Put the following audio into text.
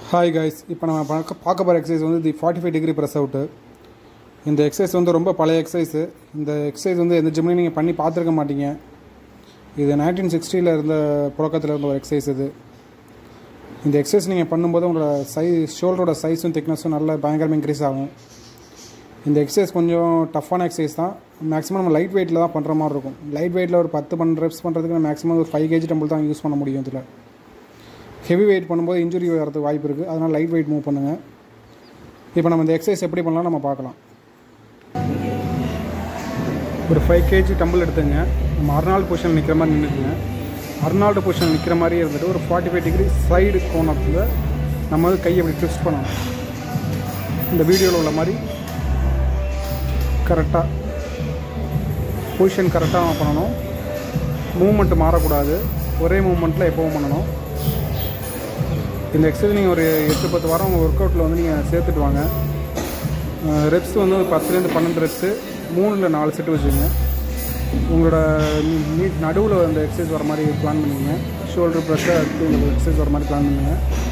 hi guys இப்போ நம்ம பார்க்க பார்க்க போகிற எக்ஸசைஸ் வந்து the forty five degree press out இந்த எக்ஸசைஸ் வந்து ரொம்ப பழைய எக்ஸசைஸு இந்த எக்ஸசைஸ் வந்து எந்த ஜிம்லையும் நீங்கள் பண்ணி பார்த்துருக்க மாட்டீங்க இது நைன்டீன் சிக்ஸ்டியில் இருந்த புழக்கத்தில் இருந்த ஒரு எக்ஸசைஸ் இது இந்த எக்ஸசைஸ் நீங்கள் பண்ணும்போது உங்களோட சைஸ் ஷோல்டரோட சைஸும் திக்னஸும் நல்லா பயங்கரமாக இன்க்ரீஸ் ஆகும் இந்த எக்ஸசைஸ் கொஞ்சம் டஃப்பான எக்ஸசைஸ் தான் மேக்ஸிமம் நம்ம லைட் வெயிட்டில் தான் பண்ணுற மாதிரி இருக்கும் லைட் வெயிட்டில் ஒரு பத்து பன்னெண்டு ரெப்ஸ் பண்ணுறதுக்கு நம்ம மேக்ஸிமம் ஒரு ஃபைவ் கேஜி டம்பிள் தான் யூஸ் பண்ண முடியும் இதில் ஹெவி வெயிட் பண்ணும்போது இன்ஜுரி வரதுக்கு வாய்ப்பு இருக்குது அதனால் லைட் வெயிட் மூவ் பண்ணுங்கள் இப்போ நம்ம இந்த எக்ஸசைஸ் எப்படி பண்ணலாம் நம்ம பார்க்கலாம் ஒரு ஃபைவ் கேஜி டம்பிள் எடுத்துங்க நம்ம அர்னால்டு பொசிஷன் நிற்கிற மாதிரி நின்றுக்குங்க அர்னால்டு பொசிஷன் நிற்கிற மாதிரி இருந்துட்டு ஒரு ஃபார்ட்டி ஃபைவ் டிகிரி சைடு கோணத்தில் நம்ம வந்து கையை அப்படி ட்விஸ்ட் பண்ணணும் இந்த வீடியோவில் உள்ள மாதிரி கரெக்டாக பொசிஷன் கரெக்டாக நம்ம பண்ணணும் மூமெண்ட் மாறக்கூடாது ஒரே மூமெண்ட்டில் எப்போவும் பண்ணணும் இந்த எக்ஸசைஸ் நீங்கள் ஒரு எட்டு பத்து வாரம் உங்கள் ஒர்க் அவுட்டில் வந்து நீங்கள் சேர்த்துட்டு வாங்க ரெப்ஸ் வந்து ஒரு பத்துலேருந்து பன்னெண்டு ரெப்ஸு மூணில் நாலு செட்டு வச்சுங்க உங்களோட நீ நடுவில் அந்த எக்ஸசைஸ் வர மாதிரி பிளான் பண்ணிங்க ஷோல்டர் ப்ரெஷ்ஷை அடுத்து உங்களுக்கு எக்ஸசைஸ் வர மாதிரி பிளான் பண்ணுங்கள்